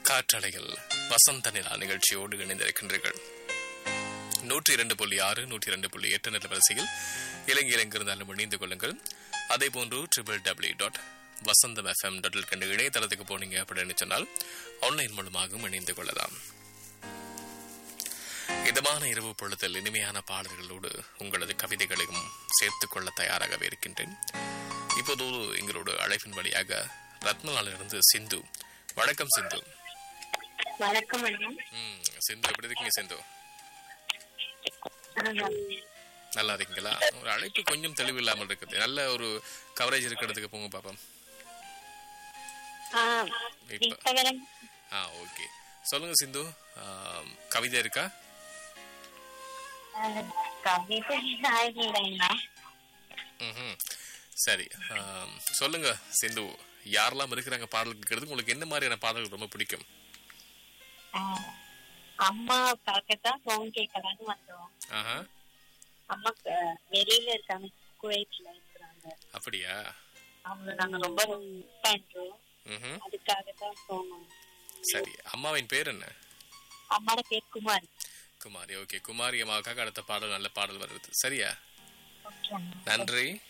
காற்றலைகள் வசந்த நிலா நிகழ்ச்சியோடு இணைந்திருக்கின்றீர்கள் நூற்றி இரண்டு புள்ளி ஆறு நூற்றி இரண்டு புள்ளி எட்டு நில வரிசையில் இலங்கையில் எங்கிருந்தாலும் இணைந்து கொள்ளுங்கள் அதே போன்று triple W dot Vasantham F M dot கண்டு இணையதளத்துக்கு போனீங்க அப்படின்னு சொன்னால் ஆன்லைன் மூலமாகவும் இணைந்து கொள்ளலாம் இதமான இரவு பொழுதில் இனிமையான பாடல்களோடு உங்களது கவிதைகளையும் சேர்த்துக் கொள்ள தயாராகவே இருக்கின்றேன் இப்போது எங்களோட அழைப்பின் வழியாக ரத்மலாலிருந்து சிந்து வணக்கம் சிந்து வணக்கம் அண்ணா ம் சிந்து எப்படி இருக்கீங்க சிந்து ஆஹா. நல்லா இருக்கீங்களா ஒரு அழைப்பு கொஞ்சம் தெளிவு இல்லாமல் இருக்குது நல்ல ஒரு கவரேஜ் இருக்கிறதுக்கு போங்க பாப்போம் ஆ, இப்ப இப்ப வேற ஆ ஓகே சொல்லுங்க சிந்து ஆ, கவிதை இருக்கா ஆ, கவிதை இல்லைங்கண்ணா ம் சரி ஆ, சொல்லுங்க சிந்து யாரெல்லாம் இருக்கிறாங்க பாடல் கேட்கறது உங்களுக்கு என்ன மாதிரியான பாடல்கள் ரொம்ப பிடிக்கும் ஆ, அம்மா பார்க்கத்தான் போன் கேட்கலான்னு வந்தோம் ஆஹா அம்மா க- வெளியில இருக்காங்க குவைட்ல இருக்கிறாங்க அப்படியா அவங்கள நாங்க ரொம்ப மிஸ் பண்றோம் ம் அதுக்காக தான் போனோம் சரி அம்மாவின் பேர் என்ன அம்மாட பேர் குமார் குமாரி ஓகே குமாரி அம்மாவுக்காக அடுத்த பாடல் நல்ல பாடல் வருது சரியா ஓகே அண்ணா. நன்றி